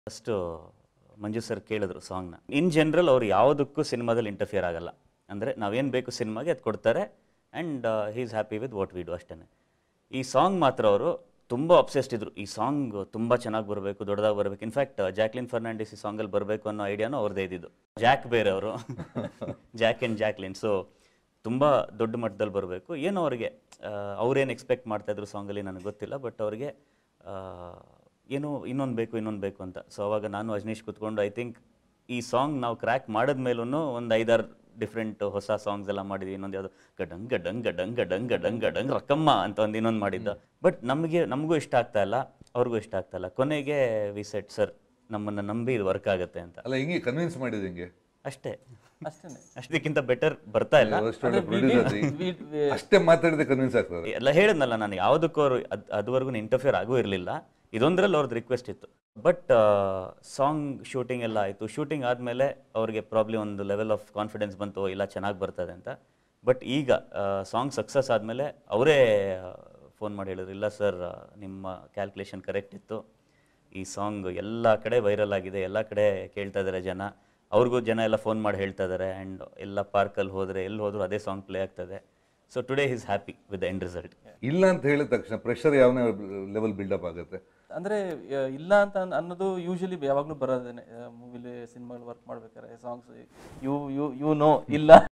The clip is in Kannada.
ಫಸ್ಟು ಮಂಜು ಸರ್ ಕೇಳಿದ್ರು ಸಾಂಗ್ನ ಇನ್ ಜನರಲ್ ಅವ್ರು ಯಾವುದಕ್ಕೂ ಸಿನಿಮಾದಲ್ಲಿ ಇಂಟರ್ಫಿಯರ್ ಆಗಲ್ಲ ಅಂದರೆ ನಾವೇನು ಬೇಕು ಸಿನಿಮಾಗೆ ಅದು ಕೊಡ್ತಾರೆ and he is happy with what we do ಅಷ್ಟೇ ಈ ಸಾಂಗ್ ಮಾತ್ರ ಅವರು ತುಂಬ ಅಬ್ಸೆಸ್ಡ್ ಇದ್ರು ಈ ಸಾಂಗ್ ತುಂಬ ಚೆನ್ನಾಗಿ ಬರಬೇಕು ದೊಡ್ಡದಾಗಿ ಬರಬೇಕು ಇನ್ಫ್ಯಾಕ್ಟ್ ಜಾಕ್ಲಿನ್ ಫರ್ನಾಂಡಿಸ್ ಈ ಸಾಂಗಲ್ಲಿ ಬರಬೇಕು ಅನ್ನೋ ಐಡಿಯಾನು ಅವ್ರದ್ದೇ ಇದ್ದಿದ್ದು ಜಾಕ್ ಬೇರೆ ಅವರು ಜಾಕ್ ಆ್ಯಂಡ್ ಜಾಕ್ಲಿನ್ ಸೊ ತುಂಬ ದೊಡ್ಡ ಮಟ್ಟದಲ್ಲಿ ಬರಬೇಕು ಏನು ಅವ್ರಿಗೆ ಅವ್ರೇನು ಎಕ್ಸ್ಪೆಕ್ಟ್ ಮಾಡ್ತಾಯಿದ್ರು ಸಾಂಗಲ್ಲಿ ನನಗೆ ಗೊತ್ತಿಲ್ಲ ಬಟ್ ಅವ್ರಿಗೆ ಆ, ಏನೋ ಇನ್ನೊಂದು ಬೇಕು ಇನ್ನೊಂದು ಬೇಕು ಅಂತ ಸೊ ಅವಾಗ ನಾನು ಅಜ್ನೀಶ್ ಕುತ್ಕೊಂಡು ಐ ಥಿಂಕ್ ಈ ಸಾಂಗ್ ನಾವು ಕ್ರ್ಯಾಕ್ ಮಾಡಿದ್ಮೇಲೂ ಒಂದು ಐದಾರು ಡಿಫ್ರೆಂಟ್ ಹೊಸ ಸಾಂಗ್ಸ್ ಎಲ್ಲ ಮಾಡಿದ್ವಿ ಇನ್ನೊಂದು ಯಾವುದು ಗಡಂಗ್ ಗಡಂಗ್ ಗಡಂಗ್ ಗಡಂಗ್ ಗಡಂಗ್ ಗಡಂಗ್ ರಕ್ಕಮ್ಮ ಅಂತ ಒಂದು ಇನ್ನೊಂದು ಮಾಡಿದ್ದ ಬಟ್ ನಮಗೆ ನಮಗೂ ಇಷ್ಟ ಆಗ್ತಾ ಇಲ್ಲ ಅವ್ರಿಗೂ ಇಷ್ಟ ಆಗ್ತಾ ಇಲ್ಲ ಕೊನೆಗೆ ವಿ ಸೆಟ್ ಸರ್ ನಮ್ಮನ್ನು ನಂಬಿ ಇದು ವರ್ಕ್ ಆಗುತ್ತೆ ಅಂತ ಅಲ್ಲ ಹಿಂಗೆ ಕನ್ವಿನ್ಸ್ ಮಾಡಿದ ಹಿಂಗೆ ಅಷ್ಟೇ ಅಷ್ಟೇನೆ ಅಷ್ಟಕ್ಕಿಂತ ಬೆಟರ್ ಬರ್ತಾ ಇಲ್ಲ ಅಷ್ಟೊಳ್ಳೆ ಪ್ರೊಡ್ಯೂಸರ್ ಅಷ್ಟೇ ಮಾತಾಡಿದ್ರೆ ಕನ್ವಿನ್ಸ್ ಆಗ್ತದೆ ಎಲ್ಲ ಹೇಳಿದ್ನಲ್ಲ ನಾನು ಯಾವುದಕ್ಕೂ ಅವರು ಅದು ಅದುವರೆಗೂ ಇಂಟರ್ಫಿಯರ್ ಆಗೂ ಇರಲಿಲ್ಲ ಇದೊಂದರಲ್ಲಿ ಅವ್ರದ್ದು ರಿಕ್ವೆಸ್ಟ್ ಇತ್ತು ಬಟ್ ಸಾಂಗ್ ಶೂಟಿಂಗ್ ಎಲ್ಲ ಆಯಿತು ಶೂಟಿಂಗ್ ಆದಮೇಲೆ ಅವ್ರಿಗೆ ಪ್ರಾಬ್ಲಿ ಒಂದು ಲೆವೆಲ್ ಆಫ್ ಕಾನ್ಫಿಡೆನ್ಸ್ ಬಂತು ಇಲ್ಲ ಚೆನ್ನಾಗಿ ಬರ್ತದೆ ಅಂತ ಬಟ್ ಈಗ ಸಾಂಗ್ ಸಕ್ಸಸ್ ಆದಮೇಲೆ ಅವರೇ ಫೋನ್ ಮಾಡಿ ಹೇಳಿದ್ರು ಇಲ್ಲ ಸರ್ ನಿಮ್ಮ ಕ್ಯಾಲ್ಕುಲೇಷನ್ ಕರೆಕ್ಟ್ ಇತ್ತು ಈ ಸಾಂಗ್ ಎಲ್ಲ ಕಡೆ ವೈರಲ್ ಆಗಿದೆ ಎಲ್ಲ ಕಡೆ ಕೇಳ್ತಾ ಇದ್ದಾರೆ ಜನ ಅವ್ರಿಗೂ ಜನ ಎಲ್ಲ ಫೋನ್ ಮಾಡಿ ಹೇಳ್ತಾ ಇದ್ದಾರೆ ಆ್ಯಂಡ್ ಎಲ್ಲ ಪಾರ್ಕಲ್ಲಿ ಹೋದರೆ ಎಲ್ಲಿ ಹೋದರೂ ಅದೇ ಸಾಂಗ್ ಪ್ಲೇ ಆಗ್ತದೆ so today is happy with the end result ಇಲ್ಲ ಅಂತ ಹೇಳಿದ ತಕ್ಷಣ ಪ್ರೆಷರ್ ಯಾವ ಲೆವೆಲ್ ಬಿಲ್ಡಪ್ ಆಗುತ್ತೆ ಅಂದ್ರೆ ಆ, ಇಲ್ಲ ಅಂತ ಅನ್- ಅನ್ನೋದು ಯೂಶಲಿ ಯಾವಾಗಲೂ ಬರೋದೇನೆ ಮೂವಿಲಿ ಸಿನಿಮಾಗಳು ವರ್ಕ್ ಮಾಡ್ಬೇಕಾದ್ರೆ songs you you you know ಇಲ್ಲ